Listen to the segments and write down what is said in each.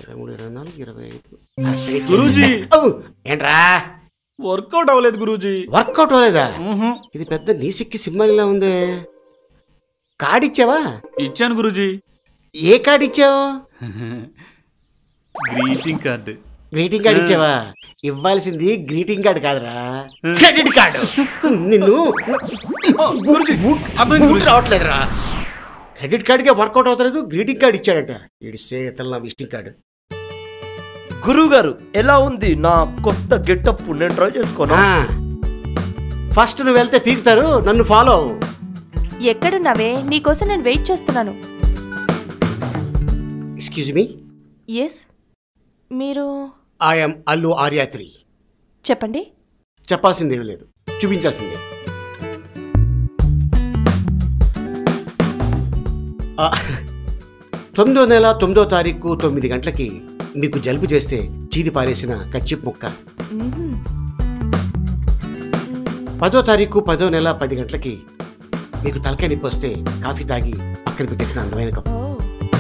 ఇరవై మూడు ఇరవై నాలుగు ఇరవై ఐదు గురూజీ అవ్వు, ఏంట్రా వర్కౌట్ అవ్వలేదు గురూజీ వర్కౌట్ అవ్వలేదా మ్హూ. ఇది పెద్ద నీసిక్కి సింబల్లా ఉంది కార్డిచ్చావా ఇచ్చాను గురూజీ ఏ కార్డు ఇచ్చావు గ్రీటింగ్ కార్డు గ్రీటింగ్ కార్డు ఇచ్చావా ఇవ్వాల్సింది గ్రీటింగ్ కార్డు కాదురా క్రెడిట్ కార్డు నిన్ను గురూజీ అర్థమైంది బూట్ గురూజీ. రావట్లేదురా క్రెడిట్ కార్డుకే వర్కౌట్ అవుతలేదు గ్రీటింగ్ కార్డు ఇచ్చాడంట ఇడిసే తెల్ల విజిటింగ్ కార్డు గురువు గారు ఎలా ఉంది నా కొత్త గెటప్ నేను ట్రై చేసుకోను ఫస్ట్ నువ్వు వెళ్తే పీకుతారు నన్ను ఫాలో అవ్వు ఎక్కడున్నావే నీకోసం నేను వెయిట్ చేస్తున్నాను ఎక్స్క్యూజ్ మీ ఎస్ మీరు ఐఎమ్ అల్లు ఆర్యాత్రి చెప్పండి చెప్పాల్సిందేమీ లేదు చూపించాల్సిందే ఆ, తొమ్మిదో నెల తొమ్మిదో తారీఖు తొమ్మిది గంటలకి మీకు జలుబు చేస్తే చీది పారేసిన కచ్చిప్ ముక్క మ్మ్. పదో తారీఖు పదో నెల పది గంటలకి మీకు తలకాయ నొప్పి వస్తే కాఫీ తాగి పక్కన పెట్టేసిన అందమైన కప్పు ఓ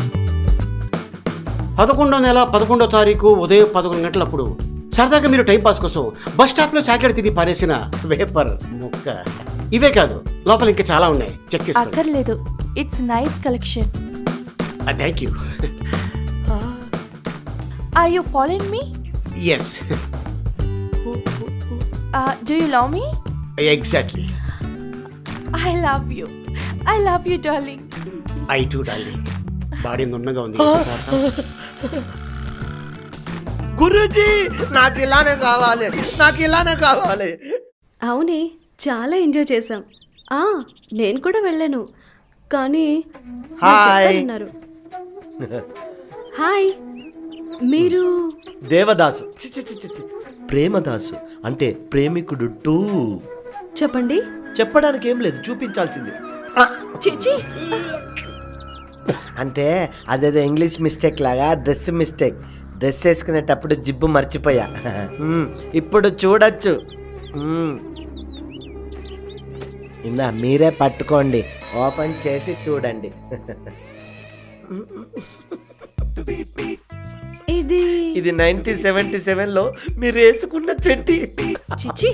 పదకొండో నెల పదకొండో తారీఖు ఉదయం పదకొండు గంటలప్పుడు సరదాగా మీరు టైం పాస్ కోసం బస్ స్టాప్ లో చాక్లెట్ తిని పారేసిన వేపర్ ముక్క ఇవే కాదు లోపల ఇంకా చాలా ఉన్నాయి చెక్ చేసుకోండి అక్కర్లేదు it's nice collection thank you are you following me yes do you love me exactly I love you I love you darling I too darling body నున్నగా ఉంది గురూజీ నాకు ఇలానే కావాలి నాకు ఇలానే కావాలి అవునే చాలా ఎంజాయ్ చేశాం ఆ నేను కూడా వెళ్ళాను కానీ నా హాయ్. చుట్టాలున్నారు. హాయ్ మీరు దేవదాసు చి, చి, చి, చి, చి. ప్రేమదాసు అంటే ప్రేమికుడు టూ చెప్పండి చెప్పడానికి ఏం లేదు చూపించాల్సింది ఆ, చిచి అంటే అదేదో ఇంగ్లీష్ మిస్టేక్ లాగా డ్రెస్ మిస్టేక్ డ్రెస్ వేసుకునేటప్పుడు జిబ్బు మర్చిపోయా మ్మ్, ఇప్పుడు చూడొచ్చు మ్మ్. ఇందా మీరే పట్టుకోండి ఓపెన్ చేసి చూడండి ఇది ఇది నైన్టీన్ సెవెంటీ సెవెన్లో మీరు వేసుకున్న చెట్టి చిచి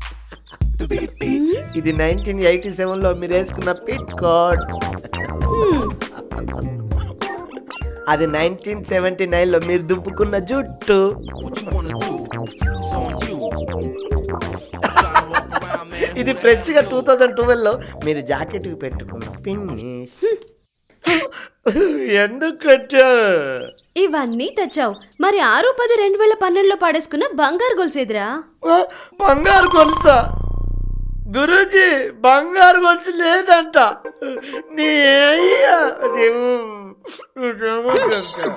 ఇది నైన్టీన్ ఎయిటీ సెవెన్లో మీరు వేసుకున్న పిట్ కోడ్ హ్మ్. అది నైన్టీన్ సెవెంటీ నైన్లో మీరు దుప్పుకున్న జుట్టు ఇది ఫ్రెష్గా టూ థౌజండ్ ట్వెల్వ్లో మీరు జాకెట్కి పెట్టుకున్న పిన్నిస్ ఎందుకు కట్టా ఇవన్నీ తెచ్చావు మరి ఆరు పది రెండు వేల పన్నెండులో పాడేసుకున్న బంగారు గొలుసేదిరా బంగారు గొలుసా గురూజీ బంగారు గొలుసు లేదంట నీ అయ్యా నీవు- నువ్వేమో చెప్తా.